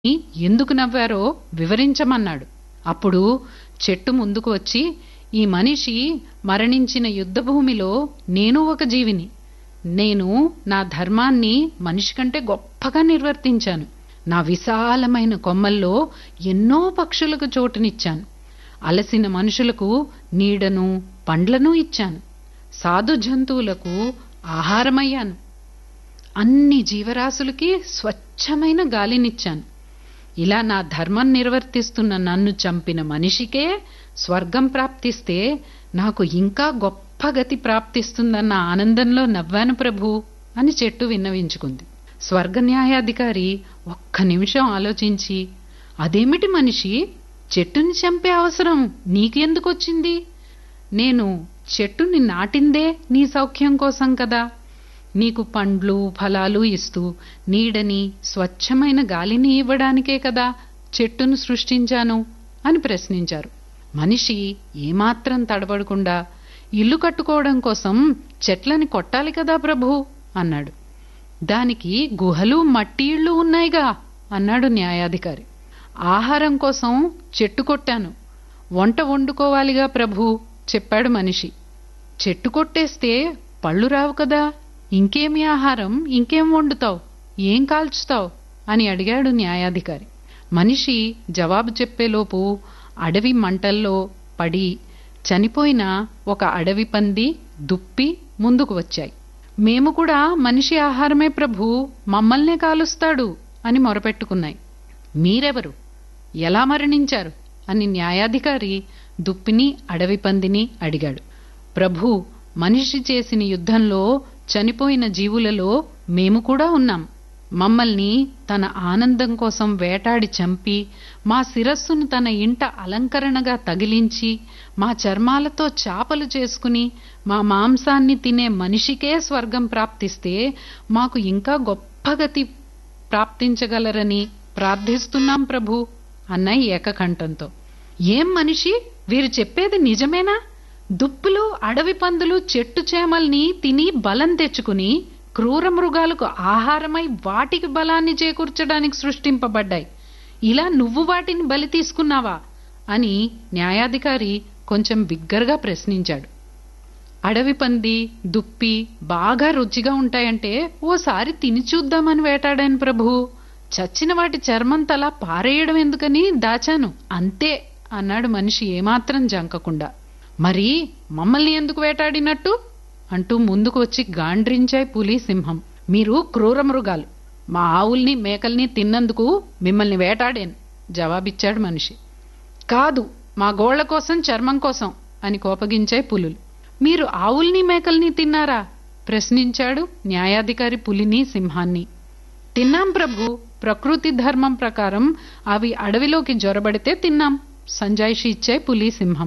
ఎందుకు నవ్వారో వివరించమన్నాడు అప్పుడు చెట్టు ముందుకు వచ్చి ఈ మనిషి మరణించిన యుద్ధభూమిలో నేను ఒక జీవిని నేను నా ధర్మాన్ని మనిషి కంటే గొప్పగా నిర్వర్తించాను నా విశాలమైన కొమ్మల్లో ఎన్నో పక్షులకు చోటునిచ్చాను అలసిన మనుషులకు నీడను పండ్లను ఇచ్చాను సాధు జంతువులకు ఆహారమయ్యాను అన్ని జీవరాశులకి స్వచ్ఛమైన గాలినిచ్చాను ఇలా నా ధర్మం నిర్వర్తిస్తున్న నన్ను చంపిన మనిషికే స్వర్గం ప్రాప్తిస్తే నాకు ఇంకా గొప్ప గతి ప్రాప్తిస్తుందన్న ఆనందంలో నవ్వాను ప్రభు అని చెట్టు విన్నవించుకుంది స్వర్గ న్యాయాధికారి ఒక్క నిమిషం ఆలోచించి అదేమిటి మనిషి చెట్టుని చంపే అవసరం నీకెందుకొచ్చింది నేను చెట్టుని నాటిందే నీ సౌఖ్యం కోసం కదా నీకు పండ్లు ఫలాలు ఇస్తూ నీడని స్వచ్ఛమైన గాలిని ఇవ్వడానికే కదా చెట్టును సృష్టించాను అని ప్రశ్నించారు మనిషి ఏమాత్రం తడబడకుండా ఇల్లు కట్టుకోవడం కోసం చెట్లని కొట్టాలి కదా ప్రభు అన్నాడు దానికి గుహలు మట్టి ఇళ్ళు ఉన్నాయిగా అన్నాడు న్యాయాధికారి ఆహారం కోసం చెట్టు కొట్టాను వంట వండుకోవాలిగా ప్రభు చెప్పాడు మనిషి చెట్టు కొట్టేస్తే పళ్ళు రావు కదా ఇంకేమి ఆహారం ఇంకేం వండుతావు ఏం కాల్చుతావు అని అడిగాడు న్యాయాధికారి మనిషి జవాబు చెప్పేలోపు అడవి మంటల్లో పడి చనిపోయిన ఒక అడవి పంది దుప్పి ముందుకు వచ్చాయి మేము కూడా మనిషి ఆహారమే ప్రభు మమ్మల్నే కాలుస్తాడు అని మొరపెట్టుకున్నాయి మీరెవరు ఎలా మరణించారు అని న్యాయాధికారి దుప్పిని అడవి పందిని అడిగాడు ప్రభు మనిషి చేసిన యుద్ధంలో చనిపోయిన జీవులలో మేము కూడా ఉన్నాం మమ్మల్ని తన ఆనందం కోసం వేటాడి చంపి మా శిరస్సును తన ఇంట అలంకరణగా తగిలించి మా చర్మాలతో చాపలు చేసుకుని మా మాంసాన్ని తినే మనిషికే స్వర్గం ప్రాప్తిస్తే మాకు ఇంకా గొప్ప గతి ప్రాప్తించగలరని ప్రార్థిస్తున్నాం ప్రభు అన్నాయి ఏకకంఠంతో ఏం మనిషి వీరు చెప్పేది నిజమేనా దుప్పులు అడవి పందులు చెట్టు చేమల్ని తిని బలం తెచ్చుకుని క్రూర మృగాలకు ఆహారమై వాటికి బలాన్ని చేకూర్చడానికి సృష్టింపబడ్డాయి ఇలా నువ్వు వాటిని బలి తీసుకున్నావా అని న్యాయాధికారి కొంచెం బిగ్గరగా ప్రశ్నించాడు అడవి పంది దుప్పి బాగా రుచిగా ఉంటాయంటే ఓసారి తిని చూద్దామని వేటాడాను ప్రభు చచ్చిన వాటి చర్మం తల పారేయడం ఎందుకని దాచాను అంతే అన్నాడు మనిషి ఏమాత్రం జంకకుండా మరి మమ్మల్ని ఎందుకు వేటాడినట్టు అంటూ ముందుకు వచ్చి గాండ్రించాయి పులి సింహం మీరు క్రూర మృగాలు మా ఆవుల్ని మేకల్ని తిన్నందుకు మిమ్మల్ని వేటాడాను జవాబిచ్చాడు మనిషి కాదు మా గోళ్ల కోసం చర్మం కోసం అని కోపగించాయి పులులు మీరు ఆవుల్ని మేకల్ని తిన్నారా ప్రశ్నించాడు న్యాయాధికారి పులిని సింహాన్ని తిన్నాం ప్రభు ప్రకృతి ధర్మం ప్రకారం అవి అడవిలోకి జొరబడితే తిన్నాం సంజాయిషి ఇచ్చే పులి సింహం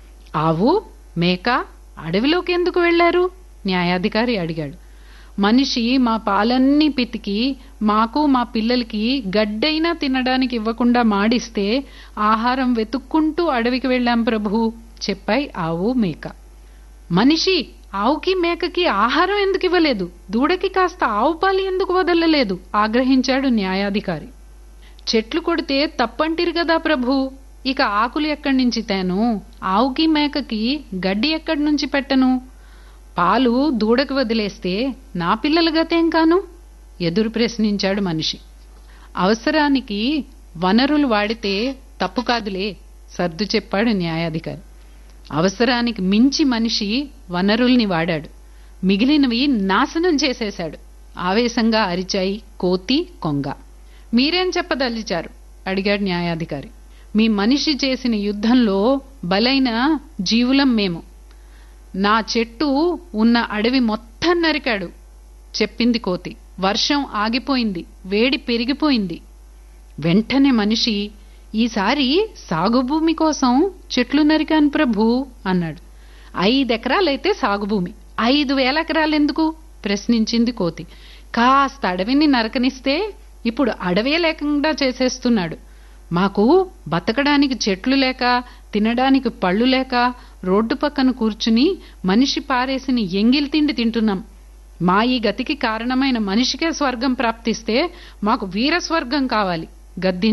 ఆవు మేక అడవిలోకి ఎందుకు వెళ్లారు న్యాయాధికారి అడిగాడు మనిషి మా పాలన్నీ పితికి మాకు మా పిల్లలకి గడ్డైనా తినడానికి ఇవ్వకుండా మాడిస్తే ఆహారం వెతుక్కుంటూ అడవికి వెళ్ళాం ప్రభు చెప్పాయి ఆవు మేక మనిషి ఆవుకి మేకకి ఆహారం ఎందుకు ఇవ్వలేదు దూడకి కాస్త ఆవు పాలు ఎందుకు వదలలేదు ఆగ్రహించాడు న్యాయాధికారి చెట్లు కొడితే తప్పంటిరు కదా ప్రభు ఇక ఆకులు ఎక్కడి నుంచి తేను ఆవుకి మేకకి గడ్డి ఎక్కడి నుంచి పెట్టను పాలు దూడకు వదిలేస్తే నా పిల్లల గతేం కాను ఎదురు ప్రశ్నించాడు మనిషి అవసరానికి వనరులు వాడితే తప్పు కాదులే సర్దు చెప్పాడు న్యాయాధికారి అవసరానికి మించి మనిషి వనరుల్ని వాడాడు మిగిలినవి నాశనం చేసేశాడు ఆవేశంగా అరిచాయి కోతి కొంగ మీరేం చెప్పదలిచారు అడిగాడు న్యాయాధికారి మీ మనిషి చేసిన యుద్ధంలో బలైన జీవులం మేము నా చెట్టు ఉన్న అడవి మొత్తం నరికాడు చెప్పింది కోతి వర్షం ఆగిపోయింది వేడి పెరిగిపోయింది వెంటనే మనిషి ఈసారి సాగు భూమి కోసం చెట్లు నరికాను ప్రభు అన్నాడు ఐదెకరాలైతే సాగు భూమి ఐదు వేల ఎకరాలెందుకు ప్రశ్నించింది కోతి కాస్త అడవిని నరకనిస్తే ఇప్పుడు అడవే లేకుండా చేసేస్తున్నాడు మాకు బతకడానికి చెట్లు లేక తినడానికి పళ్ళు లేక రోడ్డు పక్కన కూర్చుని మనిషి పారేసిన ఎంగిల్ తిండి తింటున్నాం మా ఈ గతికి కారణమైన మనిషికే స్వర్గం ప్రాప్తిస్తే మాకు వీర స్వర్గం కావాలి గద్ది